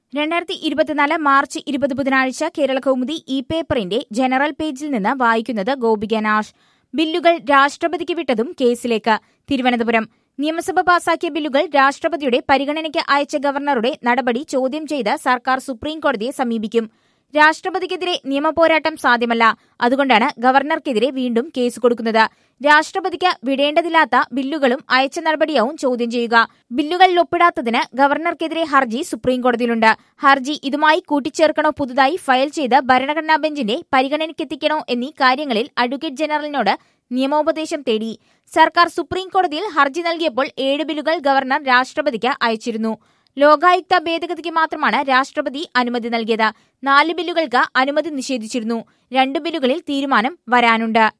രണ്ടായിരത്തി ഇരുപത്തിനാല് മാർച്ച് ഇരുപത് ബുധനാഴ്ച കേരള കൗമുദി ഇ പേപ്പറിന്റെ ജനറൽ പേജിൽ നിന്ന് വായിക്കുന്നത് ഗോപിക നാഷ് ബില്ലുകൾ രാഷ്ട്രപതിക്ക് വിട്ടതും കേസിലേക്ക് തിരുവനന്തപുരം നിയമസഭ പാസാക്കിയ ബില്ലുകൾ രാഷ്ട്രപതിയുടെ പരിഗണനയ്ക്ക് അയച്ച ഗവർണറുടെ നടപടി ചോദ്യം ചെയ്ത് സർക്കാർ സുപ്രീംകോടതിയെ സമീപിക്കും രാഷ്ട്രപതിക്കെതിരെ നിയമപോരാട്ടം സാധ്യമല്ല അതുകൊണ്ടാണ് ഗവർണർക്കെതിരെ വീണ്ടും കേസ് കൊടുക്കുന്നത് രാഷ്ട്രപതിക്ക് വിടേണ്ടതില്ലാത്ത ബില്ലുകളും അയച്ച നടപടിയാവും ചോദ്യം ചെയ്യുക ബില്ലുകളിൽ ഒപ്പിടാത്തതിന് ഗവർണർക്കെതിരെ ഹർജി സുപ്രീംകോടതിയിലുണ്ട് ഹർജി ഇതുമായി കൂട്ടിച്ചേർക്കണോ പുതുതായി ഫയൽ ചെയ്ത് ഭരണഘടനാ ബെഞ്ചിന്റെ പരിഗണനയ്ക്കെത്തിക്കണോ എന്നീ കാര്യങ്ങളിൽ അഡ്വക്കേറ്റ് ജനറലിനോട് നിയമോപദേശം തേടി സർക്കാർ സുപ്രീംകോടതിയിൽ ഹർജി നൽകിയപ്പോൾ ഏഴ് ബില്ലുകൾ ഗവർണർ രാഷ്ട്രപതിക്ക് അയച്ചിരുന്നു ലോകായുക്ത ഭേദഗതിക്ക് മാത്രമാണ് രാഷ്ട്രപതി അനുമതി നൽകിയത് നാല് ബില്ലുകൾക്ക് അനുമതി നിഷേധിച്ചിരുന്നു രണ്ട് ബില്ലുകളിൽ തീരുമാനം വരാനുണ്ട്